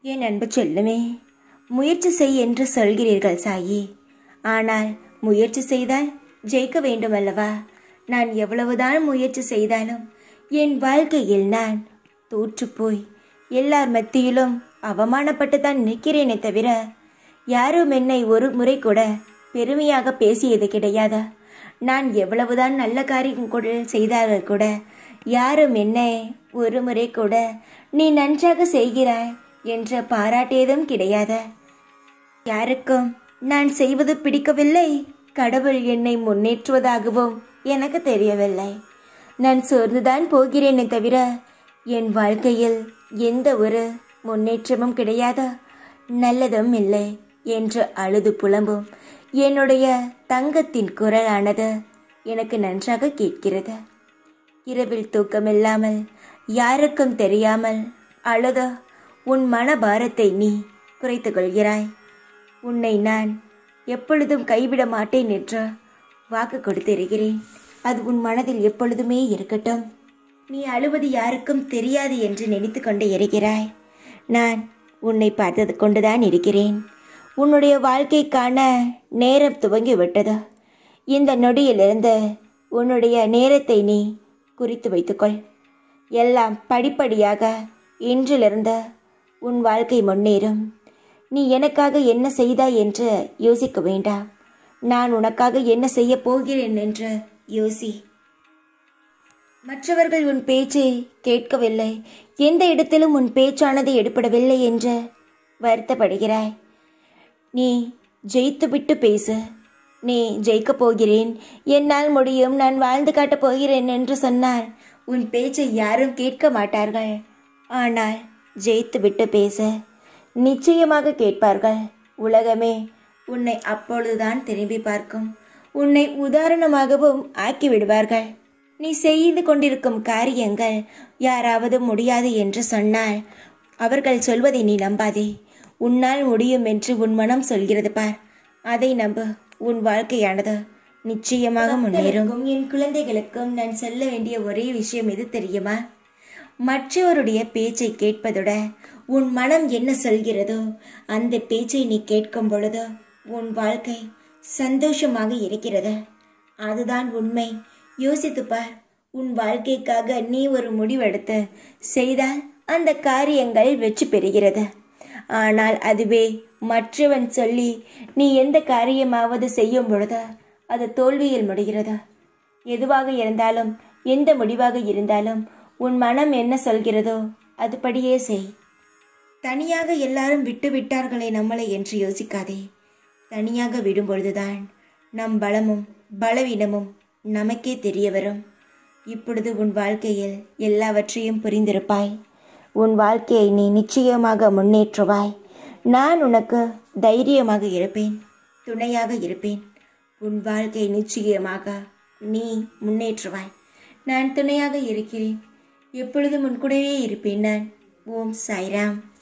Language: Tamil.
என் அன்பு செல்லுமே முயற்சி செய் என்று சொல்கிறீர்கள் சாயி ஆனால் முயற்சி செய்தால் ஜெயிக்க வேண்டும் அல்லவா நான் எவ்வளவுதான் முயற்சி செய்தாலும் என் வாழ்க்கையில் நான் தோற்றுப்போய் எல்லார் மத்தியிலும் அவமானப்பட்டு தான் நிற்கிறேனே தவிர யாரும் என்னை ஒரு முறை கூட பெருமையாக பேசியது கிடையாதா நான் எவ்வளவுதான் நல்ல காரியம் கூட செய்தார்கள் கூட யாரும் என்னை ஒரு முறை கூட நீ நன்றாக செய்கிறாய் என்று பாராட்டியதும் கிடையாது யாருக்கும் நான் செய்வது பிடிக்கவில்லை கடவுள் என்னை முன்னேற்றுவதாகவும் எனக்கு தெரியவில்லை நான் சோர்ந்துதான் போகிறேனே தவிர என் வாழ்க்கையில் எந்த ஒரு முன்னேற்றமும் கிடையாது நல்லதும் இல்லை என்று அழுது புலம்பும் என்னுடைய தங்கத்தின் குரலானது எனக்கு நன்றாக கேட்கிறது இரவில் தூக்கமில்லாமல் யாருக்கும் தெரியாமல் அழுத உன் மனபாரத்தை நீ குறைத்துக் கொள்கிறாய் உன்னை நான் எப்பொழுதும் கைவிட மாட்டேன் என்று வாக்கு கொடுத்திருக்கிறேன் அது உன் மனதில் எப்பொழுதுமே இருக்கட்டும் நீ அழுவது யாருக்கும் தெரியாது என்று நினைத்து கொண்டு இருக்கிறாய் நான் உன்னை பார்த்தது கொண்டுதான் இருக்கிறேன் உன்னுடைய வாழ்க்கைக்கான நேரம் துவங்கி விட்டது இந்த நொடியிலிருந்து உன்னுடைய நேரத்தை நீ குறித்து வைத்துக்கொள் எல்லாம் படிப்படியாக இன்றிலிருந்து உன் வாழ்க்கை முன்னேறும் நீ எனக்காக என்ன செய்தாய் என்று யோசிக்க வேண்டாம் நான் உனக்காக என்ன செய்ய போகிறேன் என்று யோசி மற்றவர்கள் உன் பேச்சை கேட்கவில்லை எந்த இடத்திலும் உன் பேச்சானது எடுப்படவில்லை என்று வருத்தப்படுகிறாய் நீ ஜெயித்துவிட்டு பேசு நீ ஜெயிக்கப் போகிறேன் என்னால் முடியும் நான் வாழ்ந்து காட்டப் போகிறேன் என்று சொன்னால் உன் பேச்சை யாரும் கேட்க மாட்டார்கள் ஆனால் ஜெயித்துவிட்டு பேசு நிச்சயமாக கேட்பார்கள் உலகமே உன்னை அப்பொழுதுதான் திரும்பி பார்க்கும் உன்னை உதாரணமாகவும் ஆக்கி விடுவார்கள் நீ செய்து கொண்டிருக்கும் காரியங்கள் யாராவது முடியாது என்று சொன்னால் அவர்கள் சொல்வதை நீ நம்பாதே உன்னால் முடியும் என்று உன் மனம் சொல்கிறது பார் அதை நம்பு உன் வாழ்க்கையானது நிச்சயமாக முன்னேறும் என் குழந்தைகளுக்கும் நான் சொல்ல வேண்டிய ஒரே விஷயம் எது தெரியுமா மற்றவருடைய பேச்சை கேட்பதோட உன் மனம் என்ன சொல்கிறதோ அந்த பேச்சை நீ கேட்கும் பொழுது உன் வாழ்க்கை சந்தோஷமாக இருக்கிறது அதுதான் உண்மை யோசித்து பார் உன் வாழ்க்கைக்காக நீ ஒரு முடிவெடுத்து செய்தால் அந்த காரியங்கள் வெற்றி பெறுகிறது ஆனால் அதுவே மற்றவன் சொல்லி நீ எந்த காரியமாவது செய்யும் பொழுது அது தோல்வியில் முடிகிறது எதுவாக இருந்தாலும் எந்த முடிவாக இருந்தாலும் உன் மனம் என்ன சொல்கிறதோ அதுபடியே செய் தனியாக எல்லாரும் விட்டு விட்டார்களே நம்மளை என்று யோசிக்காதே தனியாக விடும் பொழுதுதான் நம் பலமும் பலவீனமும் நமக்கே தெரிய வரும் இப்பொழுது உன் வாழ்க்கையில் எல்லாவற்றையும் புரிந்திருப்பாய் உன் வாழ்க்கையை நீ நிச்சயமாக முன்னேற்றுவாய் நான் உனக்கு தைரியமாக இருப்பேன் துணையாக இருப்பேன் உன் வாழ்க்கை நிச்சயமாக நீ முன்னேற்றுவாய் நான் துணையாக இருக்கிறேன் எப்பொழுதும் உன் கூடவே இருப்பேன் நான் ஓம் சாய்ராம்